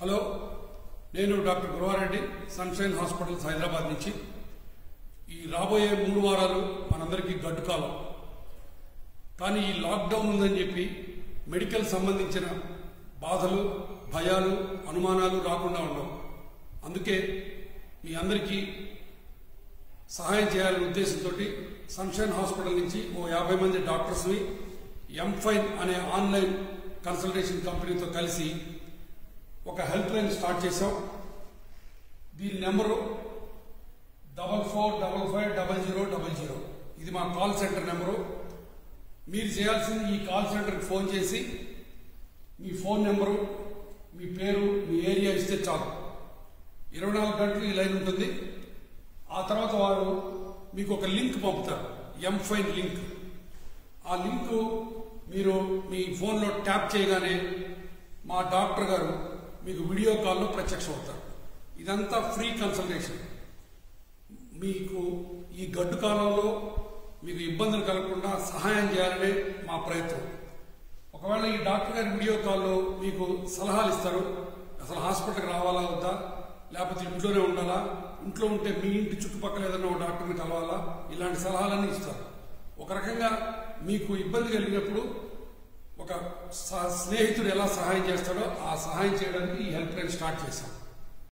hello నేను doctor Guravareddy Sunshine Hospitals Hyderabad నుంచి ఈ రాబోయే మూడు వారాలు మనందరికీ గడ్డు కాలం కానీ ఈ లాక్డౌన్ ఉందని చెప్పి మెడికల్ సంబంధించిన బాధలు భయాలు అనుమానాలు రాకుండా ఉండవు అందుకే మీ అందరికీ సహాయం చేయాలనే ఉద్దేశంతో సన్షైన్ హాస్పిటల్ నుంచి ఓ యాభై మంది డాక్టర్స్ని ఎంఫైన్ అనే ఆన్లైన్ కన్సల్టేషన్ కంపెనీతో కలిసి ఒక హెల్ప్ లైన్ స్టార్ట్ చేశాం దీని number double four double five double zero double zero ఇది మా కాల్ సెంటర్ నెంబరు మీరు చేయాల్సింది ఈ కాల్ సెంటర్కి ఫోన్ చేసి మీ ఫోన్ నెంబరు మీ పేరు మీ ఏరియా ఇస్తే చాలు ఇరవై నాలుగు గంటలు ఈ లైన్ ఉంటుంది ఆ తర్వాత వారు మీకు ఒక లింక్ పంపుతారు ఎం ఫైన్ లింక్ ఆ లింక్ మీరు మీ ఫోన్లో ట్యాప్ చేయగానే మా డాక్టర్ గారు మీకు వీడియో కాల్లో ప్రత్యక్షం అవుతారు ఇదంతా ఫ్రీ కన్సల్టేషన్ మీకు ఈ గడ్డు కాలంలో మీకు ఇబ్బందులు కలగకుండా సహాయం చేయాలనే మా ప్రయత్నం ఒకవేళ ఈ డాక్టర్ గారి వీడియో కాల్లో మీకు సలహాలు ఇస్తారు అసలు హాస్పిటల్కి రావాలా వద్దా లేకపోతే ఇంట్లోనే ఉండాలా ఇంట్లో ఉంటే మీ ఇంటి చుట్టుపక్కల ఏదైనా ఒక డాక్టర్ని కలవాలా ఇలాంటి సలహాలన్నీ ఇస్తారు ఒక రకంగా మీకు ఇబ్బంది కలిగినప్పుడు ఒక స- స్నేహితుడు ఎలా సహాయం చేస్తాడో ఆ సహాయం చేయడానికి ఈ హెల్ప్ లైన్ స్టార్ట్ చేశాం